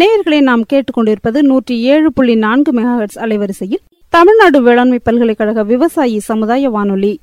நேயர்களை நாம் கேட்டுக்கொண்டிருப்பது நூற்றி ஏழு புள்ளி நான்கு மெகாஹெட்ஸ் அலைவரிசையில் தமிழ்நாடு வேளாண்மை பல்கலைக்கழக விவசாயி சமுதாய வானொலி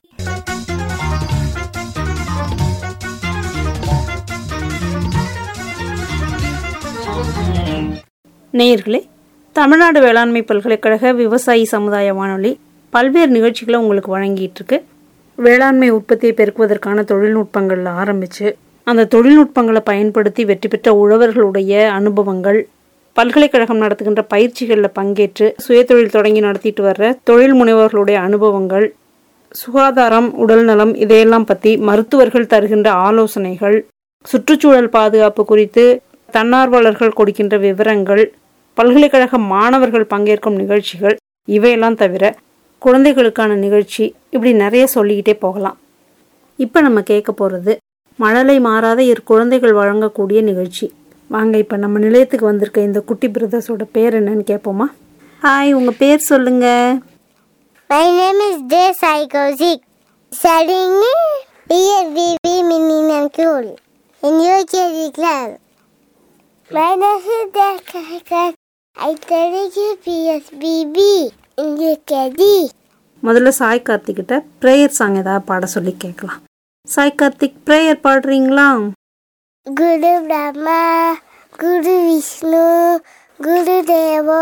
நேயர்களே தமிழ்நாடு வேளாண்மை பல்கலைக்கழக விவசாயி சமுதாய வானொலி பல்வேறு நிகழ்ச்சிகளை உங்களுக்கு வழங்கிட்டு இருக்கு வேளாண்மை உற்பத்தியை பெருக்குவதற்கான தொழில்நுட்பங்கள்ல ஆரம்பிச்சு அந்த தொழில்நுட்பங்களை பயன்படுத்தி வெற்றி பெற்ற உழவர்களுடைய அனுபவங்கள் பல்கலைக்கழகம் நடத்துகின்ற பயிற்சிகளில் பங்கேற்று சுயதொழில் தொடங்கி நடத்திட்டு வர்ற தொழில் முனைவோர்களுடைய அனுபவங்கள் சுகாதாரம் உடல்நலம் இதையெல்லாம் பற்றி மருத்துவர்கள் தருகின்ற ஆலோசனைகள் சுற்றுச்சூழல் பாதுகாப்பு குறித்து தன்னார்வலர்கள் கொடுக்கின்ற விவரங்கள் பல்கலைக்கழக மாணவர்கள் பங்கேற்கும் நிகழ்ச்சிகள் இவையெல்லாம் தவிர குழந்தைகளுக்கான நிகழ்ச்சி இப்படி நிறைய சொல்லிக்கிட்டே போகலாம் இப்போ நம்ம கேட்க போகிறது மழலை மாறாத இரு குழந்தைகள் வழங்கக்கூடிய நிகழ்ச்சி வாங்க இப்போ நம்ம நிலையத்துக்கு வந்திருக்க இந்த குட்டி பிரதர்ஸோட பேர் என்னன்னு கேட்போமா ஹாய் உங்கள் பேர் சொல்லுங்கள் My name is Jay Psychotic. Studying in PSBB Miniman School in UKG class. My name is Jay Psychotic. I study in PSBB in UKG. முதல்ல சாய் கார்த்திக்கிட்ட ப்ரேயர் சாங் ஏதாவது பாட சொல்லி கேட்கலாம் சாய் கார்த்திக் ப்ரேயர் பாடுறீங்களா Guru Brahma, Guru Vishnu, Guru Deva,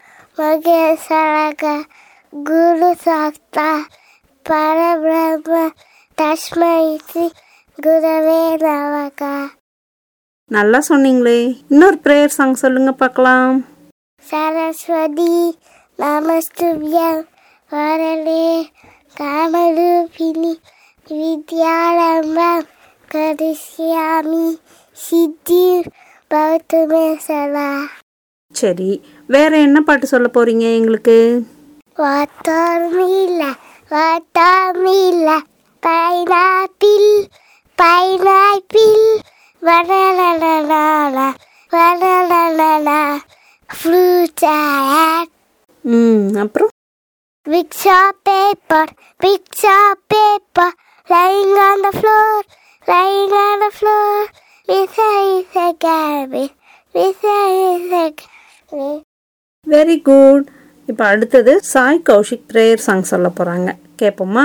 Magesaraka, Guru Sakta, Parabrahma, Tashmaiti, Gurave Navaka. நல்லா சொன்னீங்களே இன்னொரு prayer song சொல்லுங்க பார்க்கலாம் Saraswati, Namastubhyam, Varale, Kamalupini, Vidyarambam, Karishyami, Siddhir, Bhavatame Sala. சரி வேற என்ன பாட்டு சொல்ல போறீங்க எங்களுக்கு Watermila, watermila, pineapple, pineapple, banana, banana, fruit salad, ம் அப்புறம் picture paper, picture paper, lying on the floor, lying on the floor, beside the garbage, beside the garbage. Very good இப்போ அடுத்தது சாய் கௌஷிக் ப்ரேயர் சாங் சொல்ல போறாங்க கேட்போமா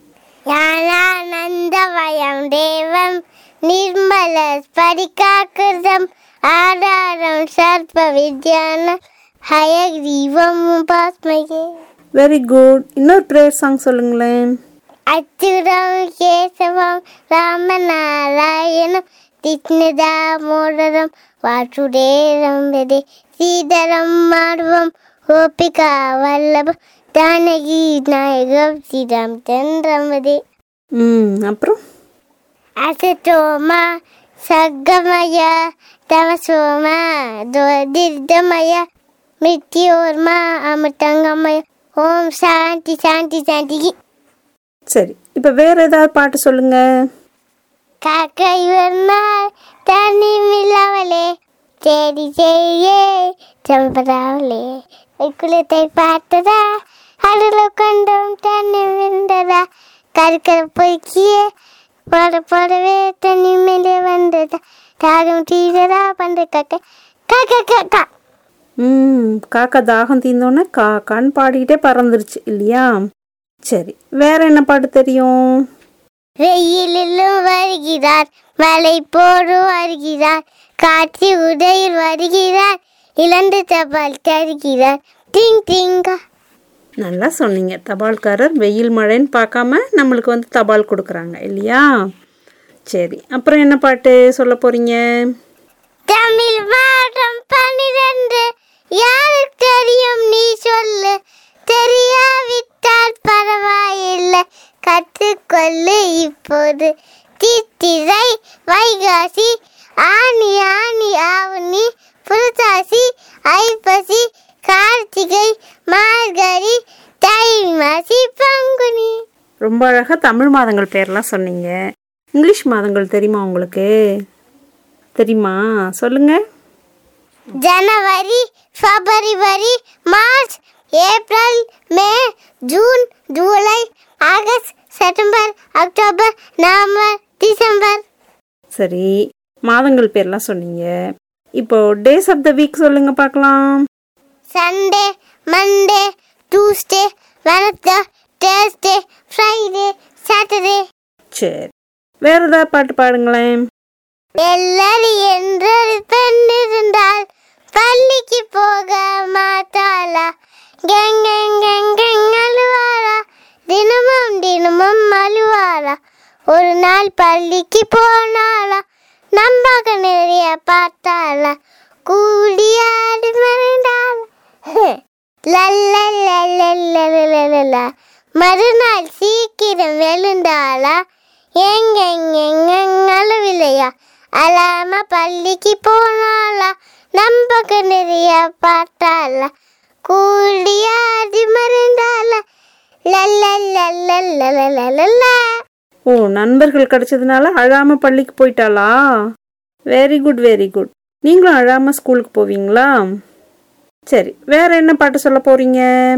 ஞானானந்தவயம் தேவம் நிர்மல ஸ்படிகாக்கிருதம் ஆதாரம் சர்ப்ப வித்யான ஹயக்ரீவம் உபாஸ்மகே வெரி குட் இன்னொரு ப்ரேயர் சாங் சொல்லுங்களேன் அச்சுரம் கேசவம் ராமநாராயணம் திக்னதாமோதரம் வாசுதேரம் வெதே சீதரம் மார்வம் கோபிகா வல்லபம் ஜானகி நாயகம் ஸ்ரீராம் சந்திரம் வெதே ம் அப்புறம் அசத்தோமா சக்கமய தமசோம துர்தமய மிருத்யோர்மா அமிர்தங்கமய ஓம் சாந்தி சாந்தி சாந்தி சரி இப்போ வேற ஏதாவது பாட்டு சொல்லுங்க காக்கை வந்தால் தண்ணி மில்லாமலே தேடி செய்யே சம்பராவலே குலத்தை பார்த்ததா அருள கொண்டோம் தண்ணி விழுந்ததா கருக்கர பொறுக்கியே போட போடவே தண்ணி மேலே வந்ததா தாகம் தீரதா பண்ற கக்க கக்க கக்கா ம் காக்கா தாகம் தீர்ந்தோன்னே காக்கான்னு பாடிக்கிட்டே பறந்துருச்சு இல்லையா சரி வேற என்ன பாட்டு தெரியும் வெயிலிலும் வருகிறார் மழை போடும் வருகிறார் காட்சி உடையில் வருகிறார் இழந்த தபால் தருகிறார் டிங் டிங்கா நல்லா சொன்னீங்க தபால்காரர் வெயில் மழைன்னு பார்க்காம நம்மளுக்கு வந்து தபால் கொடுக்குறாங்க இல்லையா சரி அப்புறம் என்ன பாட்டு சொல்ல போறீங்க தமிழ் பாடம் பன்னிரண்டு யாருக்கு தெரியும் நீ சொல்லு தெரியாவிட்டால் பரவாயில்லை கற்றுக்கொள்ளு இப்போது சித்திரை வைகாசி ஆனி ஆனி ஆவணி புரட்டாசி ஐப்பசி கார்த்திகை மார்கழி தை மாசி பங்குனி ரொம்ப அழகாக தமிழ் மாதங்கள் பேர்லாம் சொன்னீங்க இங்கிலீஷ் மாதங்கள் தெரியுமா உங்களுக்கு தெரியுமா சொல்லுங்க January February March April May June July August September October November December சரி மாதங்கள் பேர்லாம் சொன்னீங்க இப்போ டேஸ் ஆஃப் த வீக் சொல்லுங்க பார்க்கலாம் Sunday, Monday, Tuesday, Wednesday, Thursday, Friday, Saturday. சரி வேற ஏதாவது பாட்டு பாடுங்களேன் எல்லாரும் என்றொரு பெண் இருந்தால் பள்ளிக்கு போக மாட்டாளா கெங்கெங்கெங்கெங் அழுவாளா தினமும் தினமும் அழுவாளா ஒரு நாள் பள்ளிக்கு போனாளா நம்பாக நிறைய பார்த்தாளா கூடியாடி மறைந்தாளா லல்லல்லல்லல்லல்லல்லல்லா. மறுநாள் சீக்கிரம் எழுந்தாளா எங்கெங்கெங்கெங் அழுவில்லையா அழாம பள்ளிக்கு போனாளா நம்பக நிறைய பார்த்தாளா கூடியாடி மறைந்தாளா லல்லல்லல்லல்லல்லல்லல்லா. ஓ நண்பர்கள் கிடைச்சதுனால அழாம பள்ளிக்கு போயிட்டாளா வெரி குட் வெரி குட் நீங்களும் அழாம ஸ்கூலுக்கு போவீங்களா சரி வேற என்ன பாட்டு சொல்ல போறீங்க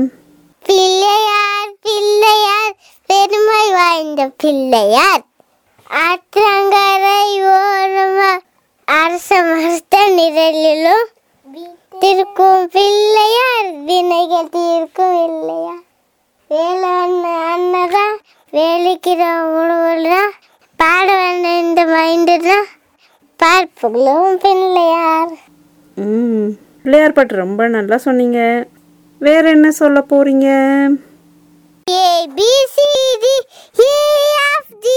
பிள்ளையார் பிள்ளையார் பெருமை வாய்ந்த பிள்ளையார் ஆற்றங்கரை ஓரமா அரச மரத்த நிழலிலும் திருக்கும் பிள்ளையார் வினைகள் தீர்க்கும் இல்லையா வேலவண்ண அண்ணதான் வேலிக்கிற உணவுதான் பாட வந்த இந்த மைண்டு தான் பார்ப்புகளும் பிள்ளையார் ம் பிள்ளையார் பாட்டு ரொம்ப நல்லா சொன்னீங்க வேற என்ன சொல்ல போறீங்க A B C D E F G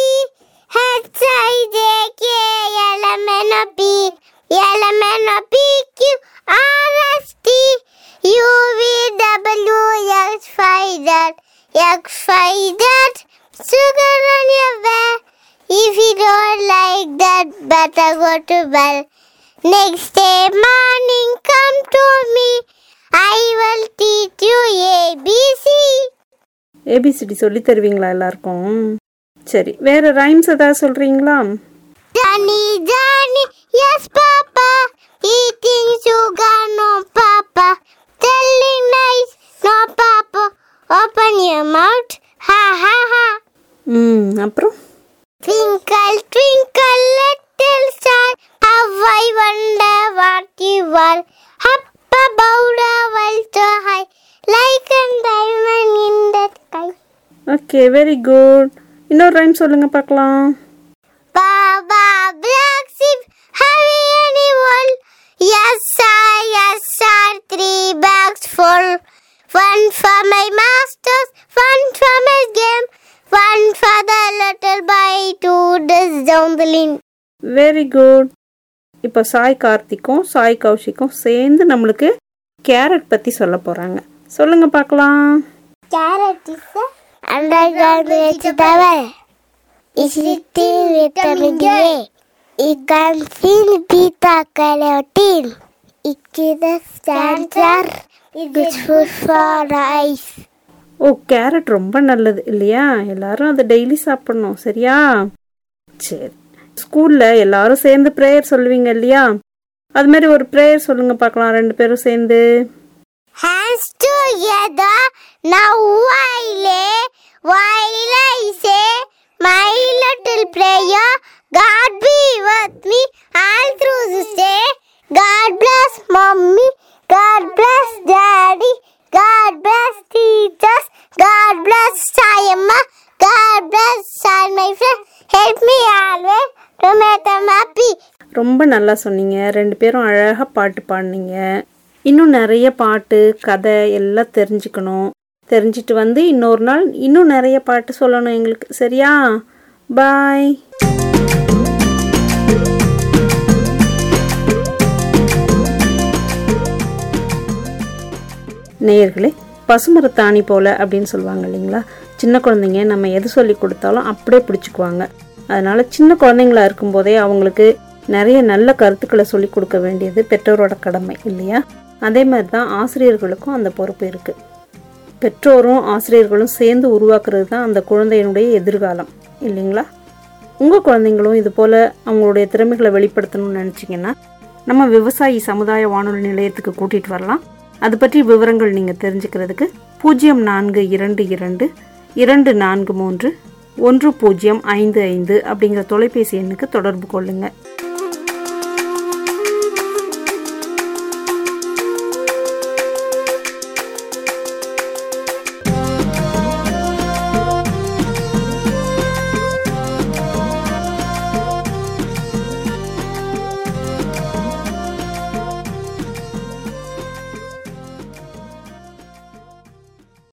H I J K L M N O P L M N O P Q R S T U V W X Y Z X Y Z Sugar on your way. If you don't like that, better go to bed. Next day morning, come to me. I will teach you ABC. ABCD சொல்லி தருவீங்களா எல்லாருக்கும் சரி வேற rhymes ஏதாவது சொல்றீங்களா Johnny, Johnny, yes, Papa. Eating sugar, no, Papa. Telling lies, no, Papa. Open your mouth, ha, ha, ha. ம் அப்புறம் Twinkle, twinkle, little star. How I wonder what you are. Up above the world so high, like a diamond in the sky. Okay very good இன்னொரு rhyme சொல்லுங்க பார்க்கலாம் Baba, black sheep, heavy animal. Yes, sir, yes, sir, three bags full. One for my masters, one for my game, one for the little boy to this dumpling. Very good இப்போ சாய் கார்த்திக்கும் சாய் கௌஷிக்கும் சேர்ந்து நம்மளுக்கு carrot பற்றி சொல்ல போகிறாங்க சொல்லுங்க பார்க்கலாம் Carrot is a underground vegetable. It's rich in vitamin A. It contains beta carotene. It gives us cancer. It's good for eyes. ஓ கேரட் ரொம்ப நல்லது இல்லையா எல்லாரும் அதை டெய்லி சாப்பிடணும் சரியா சரி ஸ்கூலில் எல்லாரும் சேர்ந்து ப்ரேயர் சொல்லுவீங்க இல்லையா அது மாதிரி ஒரு ப்ரேயர் சொல்லுங்க பார்க்கலாம் ரெண்டு பேரும் சேர்ந்து Hands together. Now while while I say my little prayer, God be with me all through this day. God bless mommy. God bless daddy. God bless teachers. God bless Sayama. God bless all my friends. Help me always to make them happy. ரொம்ப நல்லா சொன்னீங்க ரெண்டு பேரும் அழகாக பாட்டு பாடினீங்க இன்னும் நிறைய பாட்டு கதை எல்லாம் தெரிஞ்சுக்கணும் தெரிஞ்சிட்டு வந்து இன்னொரு நாள் இன்னும் நிறைய பாட்டு சொல்லணும் எங்களுக்கு சரியா பாய் நேயர்களே பசுமரத்தாணி போல அப்படின்னு சொல்லுவாங்க இல்லைங்களா சின்ன குழந்தைங்க நம்ம எது சொல்லி கொடுத்தாலும் அப்படியே பிடிச்சிக்குவாங்க அதனால சின்ன குழந்தைங்களா இருக்கும்போதே அவங்களுக்கு நிறைய நல்ல கருத்துக்களை சொல்லி கொடுக்க வேண்டியது பெற்றோரோட கடமை இல்லையா அதே மாதிரி தான் ஆசிரியர்களுக்கும் அந்த பொறுப்பு இருக்கு பெற்றோரும் ஆசிரியர்களும் சேர்ந்து உருவாக்குறது தான் அந்த குழந்தையினுடைய எதிர்காலம் இல்லைங்களா உங்கள் குழந்தைங்களும் இது போல் அவங்களுடைய திறமைகளை வெளிப்படுத்தணும்னு நினச்சிங்கன்னா நம்ம விவசாயி சமுதாய வானொலி நிலையத்துக்கு கூட்டிகிட்டு வரலாம் அது பற்றி விவரங்கள் நீங்கள் தெரிஞ்சுக்கிறதுக்கு பூஜ்ஜியம் நான்கு இரண்டு இரண்டு இரண்டு நான்கு மூன்று ஒன்று பூஜ்ஜியம் ஐந்து ஐந்து அப்படிங்கிற தொலைபேசி எண்ணுக்கு தொடர்பு கொள்ளுங்கள்